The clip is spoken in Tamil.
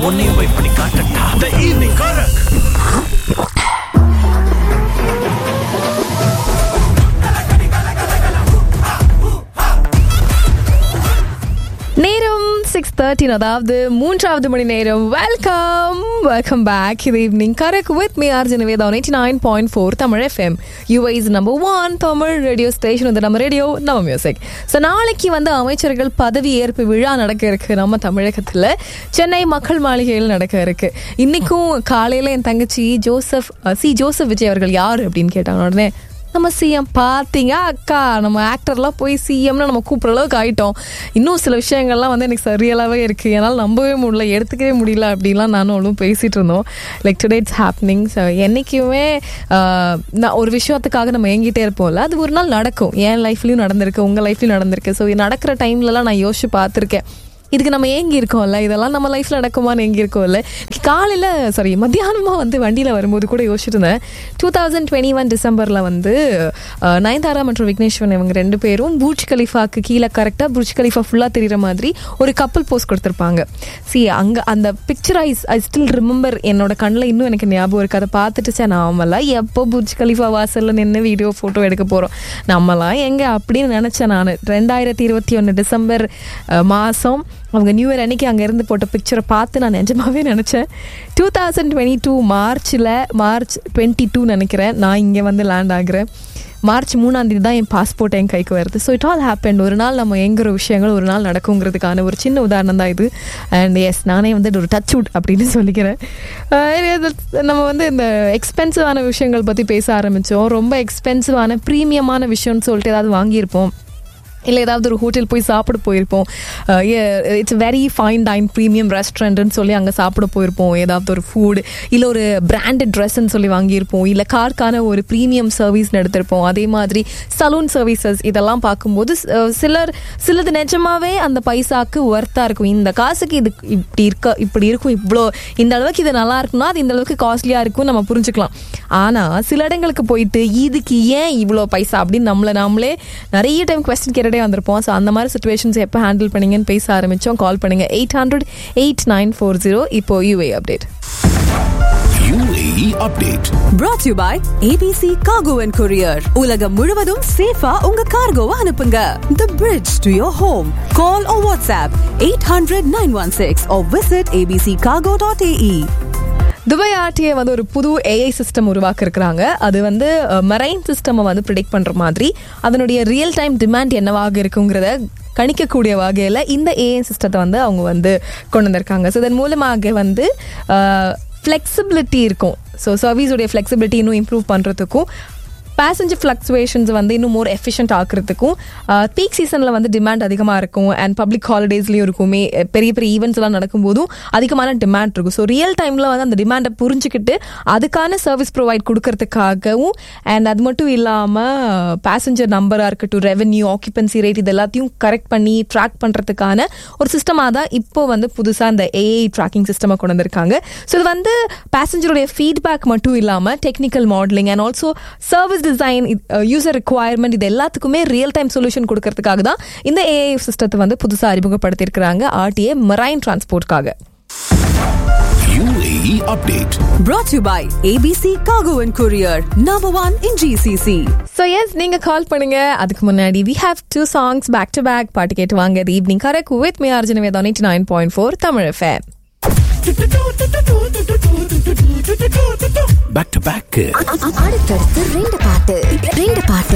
உன்னையும் போய் பண்ணி காட்டட்டா த ஈவினிங் கரக் நேரம் சிக்ஸ் தேர்ட்டின் அதாவது மூன்றாவது மணி நேரம் வெல்கம் வெல்கம் பேக் இது evening correct with me R ஜெனவேதா ninety nine point four Tamil FM யூஐஸ் number one Tamil radio station வந்து நம்ம ரேடியோ நம்ம மியூசிக் ஸோ நாளைக்கு வந்து அமைச்சர்கள் பதவி ஏற்பு விழா நடக்க இருக்கு நம்ம தமிழகத்தில் சென்னை மக்கள் மாளிகையில் நடக்க இருக்கு இன்னைக்கும் காலையில் என் தங்கச்சி ஜோசப் அஹ், சி ஜோசப் விஜய் அவர்கள் யார் அப்படின்னு கேட்டாங்க உடனே நம்ம சிஎம் பார்த்தீங்க அக்கா நம்ம ஆக்டர்லாம் போய் சிஎம்னு நம்ம கூப்பிட்ற அளவுக்கு ஆயிட்டோம் இன்னும் சில விஷயங்கள்லாம் வந்து எனக்கு சரியலாகவே இருக்குது என்னால் நம்பவே முடியல எடுத்துக்கவே முடியல அப்படிலாம் நானும் அவளும் பேசிகிட்டு இருந்தோம் like today it's happening so என்றைக்குமே ஆஹ், நான் ஒரு விஷயத்துக்காக நம்ம ஏங்கிட்டே இருப்போம்ல அது ஒரு நாள் நடக்கும் என் லைஃப்லையும் நடந்திருக்கு உங்கள் லைஃப்லையும் நடந்திருக்கு ஸோ நடக்கிற டைம்லலாம் நான் யோசிச்சு பார்த்துருக்கேன் இதுக்கு நம்ம ஏங்கி இருக்கோம்ல இதெல்லாம் நம்ம லைஃப்ல நடக்குமான்னு ஏங்கி இருக்கோம்ல காலையில சாரி மத்தியானமா வந்து வண்டியில வரும்போது கூட யோசிச்சுட்டு இருந்தேன் டூ தௌசண்ட் டுவெண்ட்டி ஒன் டிசம்பர்ல வந்து அஹ், நயன்தாரா மற்றும் விக்னேஸ்வரன் இவங்க ரெண்டு பேரும் பூர்ஜ் கலிஃபாக்கு கீழே கரெக்டாக பூர்ஜ் கலிஃபா ஃபுல்லாக தெரியுற மாதிரி ஒரு கப்பல் போஸ்ட் கொடுத்துருப்பாங்க சி அங்கே அந்த picture I I still remember என்னோட கண்ணில் இன்னும் எனக்கு ஞாபகம் இருக்கு அதை பார்த்துட்டு சே நாமெல்லாம் எப்போ பூர்ஜ் கலிஃபா வாசல்ல நின்று வீடியோ ஃபோட்டோ எடுக்க போகிறோம் நம்மலாம் எங்கே அப்படின்னு நினச்சேன் நான் ரெண்டாயிரத்தி இருபத்தி ஒன்று டிசம்பர் அஹ், மாதம் அவங்க நியூ இயர் அன்னைக்கு அங்கே இருந்து போட்ட பிக்சரை பார்த்து நான் நிஜமாவே நினச்சேன் டூ தௌசண்ட் டுவெண்ட்டி டூ மார்ச்சில் மார்ச் டுவெண்ட்டி டூ நினைக்கிறேன் நான் இங்கே வந்து லேண்ட் ஆகுறேன் மார்ச் மூணாம் தேதி தான் என் பாஸ்போர்ட் என் கைக்கு வருது ஸோ இட் ஆல் ஹேப்பன் ஒரு நாள் நம்ம எங்கிற விஷயங்கள் ஒரு நாள் நடக்குங்கிறதுக்கான ஒரு சின்ன உதாரணம் தான் இது அண்ட் எஸ் நானே வந்து ஒரு டச் அவுட் அப்படின்னு சொல்லிக்கிறேன் அஹ் இது நம்ம வந்து இந்த எக்ஸ்பென்சிவான விஷயங்கள் பற்றி பேச ஆரம்பித்தோம் ரொம்ப எக்ஸ்பென்சிவான ப்ரீமியமான விஷயம்னு சொல்லிட்டு ஏதாவது வாங்கியிருப்போம் இல்லை ஏதாவது ஒரு ஹோட்டல் போய் சாப்பிட போயிருப்போம் it's very fine dine premium ரெஸ்டாரண்ட்னு சொல்லி அங்கே சாப்பிட போயிருப்போம் ஏதாவது ஒரு ஃபுட் இல்லை ஒரு பிராண்டட் ட்ரெஸ்ன்னு சொல்லி வாங்கியிருப்போம் இல்லை கார்க்கான ஒரு ப்ரீமியம் சர்வீஸ் எடுத்திருப்போம் அதே மாதிரி சலூன் சர்வீசஸ் இதெல்லாம் பார்க்கும்போது அஹ், சிலர் சிலது நிஜமாவே அந்த பைசாக்கு ஒர்த்தாக இருக்கும் இந்த காசுக்கு இது இப்படி இருக்க இப்படி இருக்கும் இவ்வளோ இந்த அளவுக்கு இது நல்லா இருக்குன்னா அது இந்த அளவுக்கு காஸ்ட்லியாக இருக்கும் நம்ம புரிஞ்சுக்கலாம் ஆனால் சில இடங்களுக்கு போயிட்டு இதுக்கு ஏன் இவ்வளோ பைசா அப்படின்னு நம்மளை நாமளே நிறைய டைம் கொஸ்டின் கேட்டுட்டே வந்திருப்போம் ஸோ அந்த மாதிரி சுச்சுவேஷன்ஸ் எப்போ ஹேண்டில் பண்ணீங்கன்னு பேச ஆரம்பித்தோம் கால் பண்ணுங்க eight hundred eight nine four zero இப்போ UAE update UAE update brought to you by ABC Cargo and Courier. உலகம் முழுவதும் சேஃபா உங்க கார்கோவை அனுப்புங்க. The bridge to your home. Call or WhatsApp 800-916 or visit abccargo.ae. Dubai RTA வந்து ஒரு புது ஏஐ சிஸ்டம் உருவாக்க இருக்கிறாங்க அது வந்து மெரைன் சிஸ்டம் வந்து ப்ரிடிக்ட் பண்ற மாதிரி அதனுடைய ரியல் டைம் டிமாண்ட் என்னவாக இருக்குங்கிறத கணிக்கக்கூடிய வகையில் இந்த ஏஐ சிஸ்டத்தை வந்து அவங்க வந்து கொண்டு வந்திருக்காங்க ஸோ இதன் மூலமாக வந்து ஃப்ளெக்சிபிலிட்டி இருக்கும் ஸோ சர்வீஸுடைய ஃப்ளெக்சிபிலிட்டி இன்னும் இம்ப்ரூவ் பண்ணுறதுக்கும் பேசஞ்சர் ஃப்ளக்சுவேஷன்ஸ் வந்து இன்னும் மோர் எஃபிஷியன்ட் ஆக்குறதுக்கும் பீக் சீசனில் வந்து டிமாண்ட் அதிகமாக இருக்கும் அண்ட் பப்ளிக் ஹாலிடேஸ்லேயும் இருக்குமே அஹ் பெரிய பெரிய ஈவெண்ட்ஸ் எல்லாம் நடக்கும்போதும் அதிகமான டிமாண்ட் இருக்கும் ஸோ ரியல் டைமில் வந்து அந்த டிமாண்டை புரிஞ்சுக்கிட்டு அதுக்கான சர்வீஸ் ப்ரொவைட் கொடுக்கறதுக்காகவும் அண்ட் அது மட்டும் இல்லாமல் பேசஞ்சர் நம்பராக இருக்கட்டும் ரெவென்யூ ஆக்குபென்சி ரேட் இது எல்லாத்தையும் கரெக்ட் பண்ணி ட்ராக் பண்ணுறதுக்கான ஒரு சிஸ்டமாக தான் இப்போ வந்து புதுசாக இந்த ஏஐ ட்ராக்கிங் சிஸ்டமாக கொண்டு வந்திருக்காங்க ஸோ இது வந்து பேசஞ்சருடைய ஃபீட்பேக் மட்டும் இல்லாமல் technical modeling and also service design user requirement இது எல்லாத்துக்குமே ரியல் டைம் சொல்யூஷன் கொடுக்கறதுக்காக தான் இந்த ஏஐ சிஸ்டத்தை வந்து புதுசாக அறிமுகப்படுத்தியிருக்கிறாங்க ஆர்டிஏ மெரைன் டிரான்ஸ்போர்ட்காக UAE update Brought to you by ABC Cargo and Courier. Number one in GCC. So yes நீங்க கால் பண்ணுங்க அதுக்கு முன்னாடி we have to songs back to back பாட்டு கேட்டு வாங்க இது evening correct with me Arjuna Veda ninety nine point four Tamil fan back to back அடுத்தடுத்து ரெண்டு பாட்டு ரெண்டு பாட்டு